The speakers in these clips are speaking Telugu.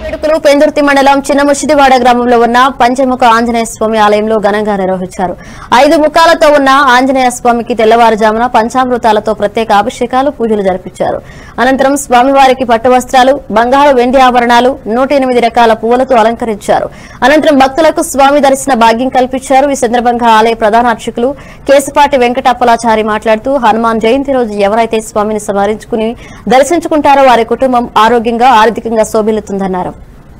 వేడుకలు పెందుర్తి మండలం చిన్నముషిడివాడ గ్రామంలో ఉన్న పంచముఖ ఆంజనేయ స్వామి ఆలయంలో ఘనంగా నిర్వహించారు ఐదు ముఖాలతో ఉన్న ఆంజనేయ స్వామికి తెల్లవారుజామున పంచామృతాలతో ప్రత్యేక అభిషేకాలు పూజలు జరిపించారు అనంతరం స్వామివారికి పట్టు వస్త్రాలు బంగారు వెండి ఆభరణాలు నూట ఎనిమిది రకాల పువ్వులతో అలంకరించారు అనంతరం భక్తులకు స్వామి దర్శన భాగ్యం కల్పించారు ఈ సందర్భంగా ఆలయ ప్రధాన అర్చకులు కేశపాటి వెంకటప్పలాచారి మాట్లాడుతూ హనుమాన్ జయంతి రోజు ఎవరైతే స్వామిని స్మరించుకుని దర్శించుకుంటారో వారి కుటుంబం ఆరోగ్యంగా ఆర్థికంగా శోభిల్లుతుందన్నారు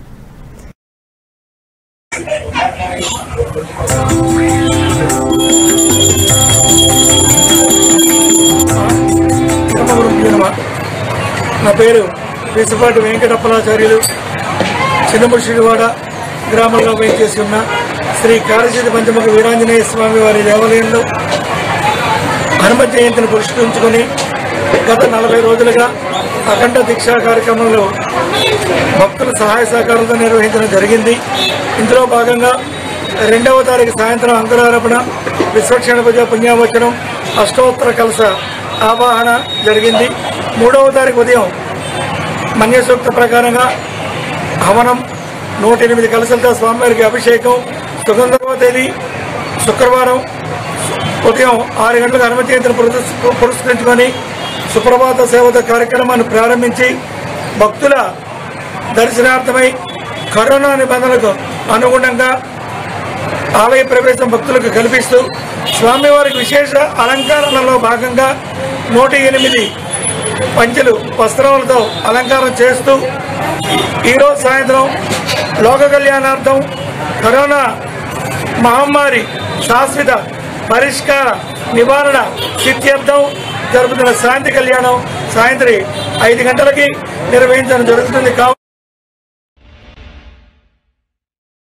రామపురం జీవనమ నా పేరు పిసిపాటి వెంకటప్పలాచార్యులు చిన్నముషిడివాడ గ్రామంలో వేయించేసి ఉన్న శ్రీ కాళీశీల పంచముఖ వీరాంజనేయ స్వామి వారి దేవాలయంలో హనుమత్ జయంతిని పురస్కరించుకొని గత నలభై రోజులుగా అఖండ దీక్షా కార్యక్రమంలో భక్తుల సహాయ సహకారాలతో నిర్వహించడం జరిగింది ఇందులో భాగంగా రెండవ తారీఖు సాయంత్రం అంకురారోపణ విశ్వక్షణ పూజ పుణ్యావచనం అష్టోత్తర కలస ఆవాహన జరిగింది మూడవ తారీఖు ఉదయం మన్యసూక్త ప్రకారంగా హవనం నూట ఎనిమిది కలసలతో స్వామివారికి అభిషేకం సుగంధర్వ తేదీ శుక్రవారం ఉదయం ఆరు గంటలకు హనుమతి జయంతిని పురస్- పురస్కరించుకొని సుప్రభాత సేవత కార్యక్రమాన్ని ప్రారంభించి భక్తుల దర్శనార్థమై కరోనా నిబంధనలకు అనుగుణంగా ఆలయ ప్రవేశం భక్తులకు కల్పిస్తూ స్వామివారికి విశేష అలంకరణలో భాగంగా నూట ఎనిమిది పంచెలు వస్త్రములతో అలంకారం చేస్తూ ఈరోజు సాయంత్రం లోక కళ్యాణార్థం కరోనా మహమ్మారి శాశ్వత పరిష్కార నివారణ సిద్ధ్యర్థం జరుపుతున్న శాంతి కళ్యాణం సాయంత్రం ఐదు గంటలకి నిర్వహించడం జరుగుతుంది కావు